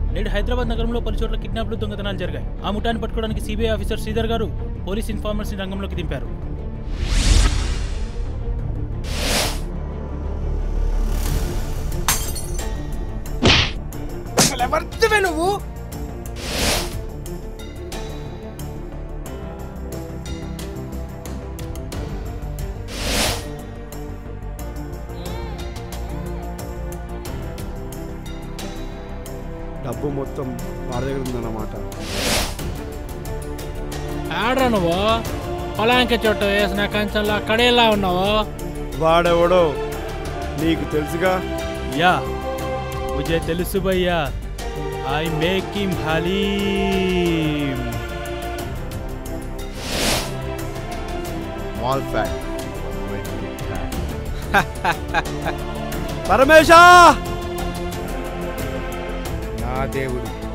నేడు హైదరాబాద్ నగరంలో పలు చోట్ల కిడ్నాప్లు దొంగతనాలు జరిగాయి ఆ ముఠాన్ని పట్టుకోవడానికి సిబిఐ ఆఫీసర్ శ్రీధర్ గారు పోలీస్ ఇన్ఫార్మర్స్ ని రంగంలోకి దింపారు అసలు ఎవరిదివే నువ్వు డబ్బు మొత్తం వాడి దగ్గర ఉందన్నమాట ఆడరా నువ్వు పొలాంకి చోట వేసిన కంచంలో కడేలా ఉన్నావు వాడెవడో నీకు తెలుసుగా యా ముజే తెలుసు భయ్యా I make him haleem Small fat. పరమేశా నా దేవుడు